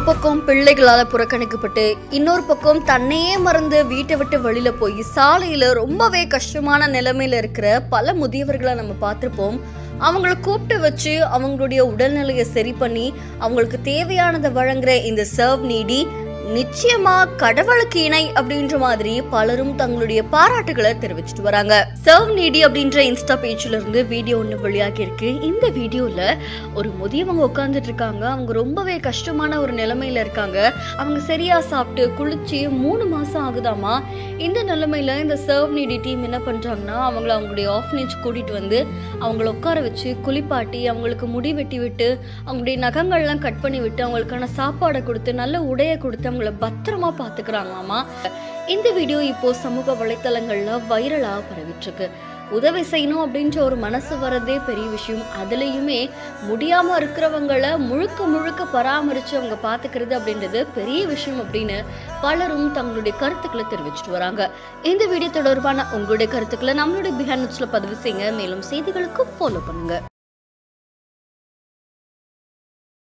பக்கம் பிள்ளைகளால புறக்கணிக்கப்பட்டு இன்னொரு பக்கம் தன்னையே மறந்து வீட்டை விட்டு வெளியில போய் சாலையில ரொம்பவே கஷ்டமான நிலைமையில இருக்கிற பல முதியவர்களை நம்ம பார்த்திருப்போம் அவங்கள கூப்பிட்டு வச்சு அவங்களுடைய உடல்நிலையை சரி பண்ணி அவங்களுக்கு தேவையானதை வழங்குற இந்த சர்வ் நீடி நிச்சயமா கடவுளுக்கு இணை அப்படின்ற மாதிரி பலரும் தங்களுடைய பாராட்டுகளை தெரிவிச்சிட்டு வராங்க சர்வ் நீடி அப்படின்ற இன்ஸ்டா பேஜ்ல இருந்து வீடியோ ஒன்று வெளியாகி இருக்கு இந்த வீடியோல ஒரு முதியவங்க உட்கார்ந்துட்டு இருக்காங்க அவங்க ரொம்பவே கஷ்டமான ஒரு நிலைமையில இருக்காங்க அவங்க சரியா சாப்பிட்டு குளிச்சு மூணு மாசம் ஆகுதாமா இந்த நிலைமையில இந்த சர்வ் நீடி டீம் என்ன பண்றாங்கன்னா அவங்கள அவங்களுடைய ஆஃப்னேஜ் கூட்டிட்டு வந்து அவங்கள உட்கார வச்சு குளிப்பாட்டி அவங்களுக்கு முடி வெட்டி விட்டு அவங்களுடைய நகங்கள்லாம் கட் பண்ணி விட்டு அவங்களுக்கான சாப்பாடை கொடுத்து நல்ல உடையை கொடுத்து அவங்கள பத்திரமா பாத்துக்கிறாங்களாமா இந்த வீடியோ இப்போ சமூக வலைத்தளங்கள்ல வைரலா பரவிட்டு இருக்கு உதவி செய்யணும் அப்படின்ற ஒரு மனசு வரதே பெரிய விஷயம் அதுலயுமே முடியாம இருக்கிறவங்கள முழுக்க முழுக்க பராமரிச்சு அவங்க பாத்துக்கிறது அப்படின்றது பெரிய விஷயம் அப்படின்னு பலரும் தங்களுடைய கருத்துக்களை தெரிவிச்சிட்டு வராங்க இந்த வீடியோ தொடர்பான உங்களுடைய கருத்துக்களை நம்மளுடைய பிஹாண்ட் நியூஸ்ல பதிவு செய்யுங்க மேலும் செய்திகளுக்கு ஃபாலோ பண்ணுங்க